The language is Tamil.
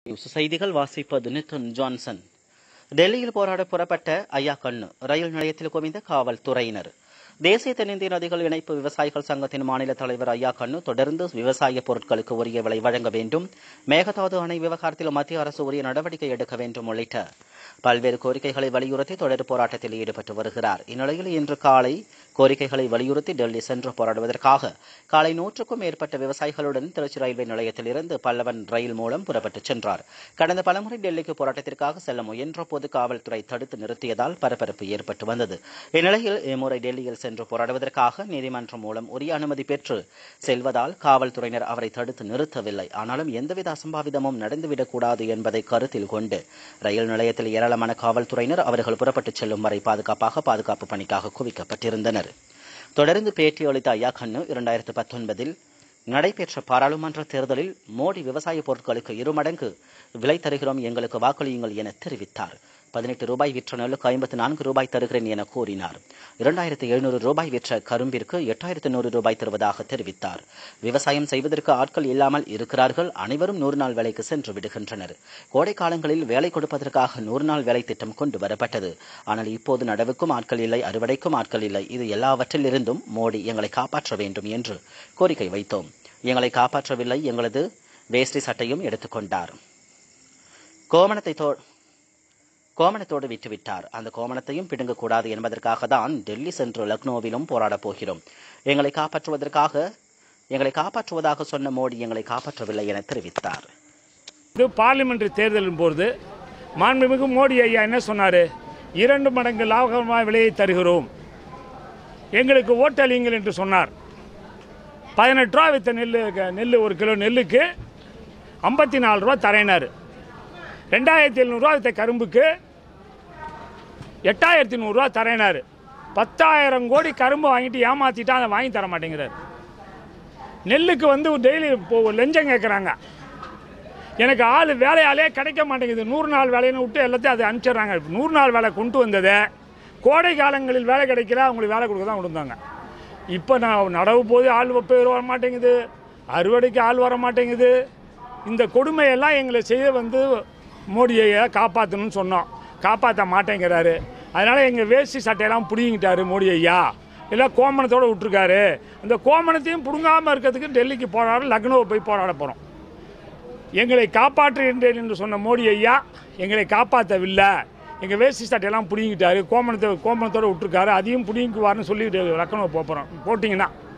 செய்திகள் வாசிப்பது நித்தன் ஜான்சன் டெல்லியில் போராட புறப்பட்ட ஐயா கண்ணு ரயில் நிலையத்தில் குவிந்த காவல்துறையினர் தேசிய தென்னிந்திய நதிகள் இணைப்பு விவசாயிகள் சங்கத்தின் மாநில தலைவர் ஐயா கண்ணு தொடர்ந்து விவசாய பொருட்களுக்கு உரிய விலை வழங்க வேண்டும் மேகதாது அணை விவகாரத்தில் மத்திய அரசு உரிய நடவடிக்கை எடுக்க வேண்டும் உள்ளிட்ட பல்வேறு கோரிக்கைகளை வலியுறுத்தி தொடர் போராட்டத்தில் ஈடுபட்டு வருகிறார் இந்நிலையில் இன்று காலை கோரிக்கைகளை வலியுறுத்தி டெல்லி சென்று போராடுவதற்காக காலை நூற்றுக்கும் மேற்பட்ட விவசாயிகளுடன் திருச்சி ரயில்வே நிலையத்தில் இருந்து பல்லவன் ரயில் மூலம் புறப்பட்டுச் சென்றார் கடந்த பலமுறை டெல்லிக்கு போராட்டத்திற்காக செல்ல முயன்ற போது காவல்துறை தடுத்து நிறுத்தியதால் பரபரப்பு ஏற்பட்டு வந்தது இந்நிலையில் இம்முறை டெல்லியில் சென்று போராடுவதற்காக நீதிமன்றம் மூலம் உரிய அனுமதி பெற்று செல்வதால் காவல்துறையினர் அவரை தடுத்து நிறுத்தவில்லை ஆனாலும் எந்தவித அசம்பாவிதமும் நடந்துவிடக்கூடாது என்பதை கருத்தில் கொண்டு ரயில் நிலையத்தில் ஏராளமான காவல்துறையினர் அவர்கள் புறப்பட்டுச் செல்லும் வரை பாதுகாப்பாக பாதுகாப்பு பணிக்காக குவிக்கப்பட்டிருந்தனர் தொடர்ந்து பேட்டியளித்த ஐயா கண்ணு இரண்டாயிரத்து பத்தொன்பதில் நடைபெற்ற பாராளுமன்ற தேர்தலில் மோடி விவசாய பொருட்களுக்கு இருமடங்கு விலை தருகிறோம் எங்களுக்கு வாக்களியுங்கள் என தெரிவித்தார் பதினெட்டு ரூபாய் விற்ற நெல்லுக்கு ஐம்பத்து நான்கு ரூபாய் தருகிறேன் என கூறினார் இரண்டாயிரத்து எழுநூறு ரூபாய் விற்ற கரும்பிற்கு எட்டாயிரத்து நூறு ரூபாய் தருவதாக தெரிவித்தார் விவசாயம் செய்வதற்கு ஆட்கள் இல்லாமல் இருக்கிறார்கள் அனைவரும் நூறு நாள் வேலைக்கு சென்று விடுகின்றனர் கோடை காலங்களில் வேலை கொடுப்பதற்காக நூறு நாள் வேலை திட்டம் கொண்டு வரப்பட்டது ஆனால் இப்போது நடவுக்கும் ஆட்கள் இல்லை அறுவடைக்கும் ஆட்கள் இல்லை இது எல்லாவற்றிலிருந்தும் மோடி எங்களை காப்பாற்ற வேண்டும் என்று கோரிக்கை வைத்தோம் எங்களை காப்பாற்றவில்லை எங்களது வேஷ்டி சட்டையும் எடுத்துக்கொண்டார் கோமணத்தை தோ கோமணத்தோடு விட்டுவிட்டார் அந்த கோமணத்தையும் பிடுங்கக்கூடாது என்பதற்காக தான் டெல்லி சென்று லக்னோவிலும் போராடப் போகிறோம் எங்களை காப்பாற்றுவதற்காக எங்களை காப்பாற்றுவதாக சொன்ன மோடி எங்களை காப்பாற்றவில்லை என தெரிவித்தார் இது பார்லிமெண்ட் தேர்தலின் போது மாண்புமிகு மோடி ஐயா என்ன சொன்னார் இரண்டு மடங்கு லாபகரமான விலையை தருகிறோம் எங்களுக்கு ஓட்டளியுங்கள் என்று சொன்னார் பதினெட்டு ரூபா வித்த நெல் நெல் ஒரு கிலோ நெல்லுக்கு ஐம்பத்தி நாலு ரூபா தரேனார் ரெண்டாயிரத்தி எழுநூறுவா வித்த கரும்புக்கு எட்டாயிரத்தி நூறுரூவா தரேனார் பத்தாயிரம் கோடி கரும்பு வாங்கிட்டு ஏமாற்றிட்டா அதை வாங்கி தர மாட்டேங்கிறார் நெல்லுக்கு வந்து டெய்லி இப்போ லஞ்சம் கேட்குறாங்க எனக்கு ஆள் வேலையாலே கிடைக்க மாட்டேங்குது நூறு நாள் வேலைன்னு விட்டு எல்லாத்தையும் அதை அனுப்பிச்சிடுறாங்க நூறு நாள் வேலை கொண்டு வந்ததை கோடை காலங்களில் வேலை கிடைக்கல அவங்களுக்கு வேலை கொடுக்க தான் கொடுத்தாங்க இப்போ நான் நடவு போது ஆள் பேர் வர மாட்டேங்குது அறுவடைக்கு ஆள் வர மாட்டேங்குது இந்த கொடுமையெல்லாம் எங்களை செய்ய வந்து மோடியை காப்பாற்றணும்னு சொன்னோம் காப்பாற்ற மாட்டேங்கிறாரு அதனால் எங்கள் வேஷ்டி சட்டையெல்லாம் பிடிங்கிட்டாரு மோடி ஐயா இல்லை கோமணத்தோடு விட்டுருக்காரு அந்த கோமணத்தையும் பிடுங்காமல் இருக்கிறதுக்கு டெல்லிக்கு போராட லக்னோவை போய் போராட போகிறோம் எங்களை காப்பாற்றுகின்றேன் என்று சொன்ன மோடி ஐயா எங்களை காப்பாற்றவில்லை எங்கள் வேஷ்டி சட்டையெல்லாம் பிடிங்கிட்டாரு கோமணத்தை கோமணத்தோடு விட்டுருக்காரு அதையும் பிடிங்குவார்னு சொல்லிட்டு லக்னோ போகிறோம் போட்டிங்கன்னா